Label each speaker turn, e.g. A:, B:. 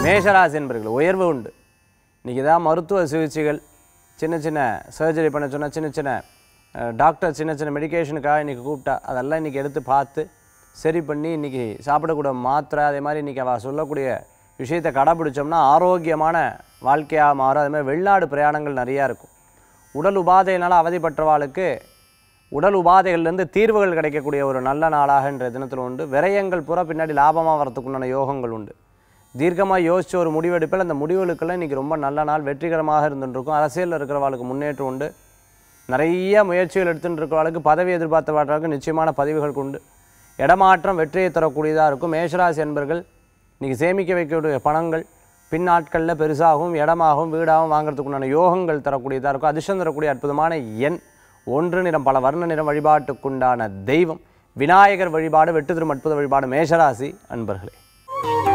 A: மேஷராசி என்பர்கள் உயர்வு உண்டு இன்றைக்கி தான் மருத்துவ சிகிச்சைகள் சின்ன சின்ன சர்ஜரி பண்ண சொன்னால் சின்ன சின்ன அஹ், டாக்டர் சின்ன சின்ன மெடிகேஷனுக்காக இன்றைக்கி கூப்பிட்டா அதெல்லாம் இன்றைக்கி எடுத்து பார்த்து சரி பண்ணி இன்றைக்கி சாப்பிடக்கூடிய மாத்திரை அதே மாதிரி இன்றைக்கி அவள் சொல்லக்கூடிய விஷயத்தை கடைபிடிச்சோம்னா ஆரோக்கியமான வாழ்க்கையாக மாறும் அதே மாதிரி வெளிநாடு பிரயாணங்கள் நிறையா இருக்கும் உடல் உபாதையினால் அவதிப்பட்டவாளுக்கு உடல் உபாதைகள்லேருந்து தீர்வுகள் கிடைக்கக்கூடிய ஒரு நல்ல நாளாக இன்றைய தினத்தில் உண்டு விரயங்கள் பூரா பின்னாடி லாபமாக வரத்துக்குண்டான யோகங்கள் உண்டு தீர்க்கமாக யோசிச்ச ஒரு முடிவெடுப்பில் அந்த முடிவுகளுக்கெல்லாம் இன்றைக்கி ரொம்ப நல்ல நாள் வெற்றிகரமாக இருந்துருக்கும் அரசியலில் இருக்கிறவாளுக்கு முன்னேற்றம் உண்டு நிறைய முயற்சிகள் எடுத்துட்டு இருக்கிறவாளுக்கு பதவி எதிர்பார்த்தவாளுக்கு நிச்சயமான பதவிகள் உண்டு இடமாற்றம் வெற்றியை தரக்கூடியதாக இருக்கும் மேஷராசி என்பர்கள் இன்றைக்கி சேமிக்க வைக்கக்கூடிய பணங்கள் பின்னாட்களில் பெருசாகவும் இடமாகவும் வீடாகவும் வாங்குறதுக்குண்டான யோகங்கள் தரக்கூடியதாக இருக்கும் அதிர்ஷ்டம் தரக்கூடிய அற்புதமான எண் ஒன்று நிறம் பல வர்ண நிறம் வழிபாட்டுக்குண்டான தெய்வம் விநாயகர் வழிபாடு வெட்டு திரும் அற்புத வழிபாடு மேஷராசி அன்பர்களே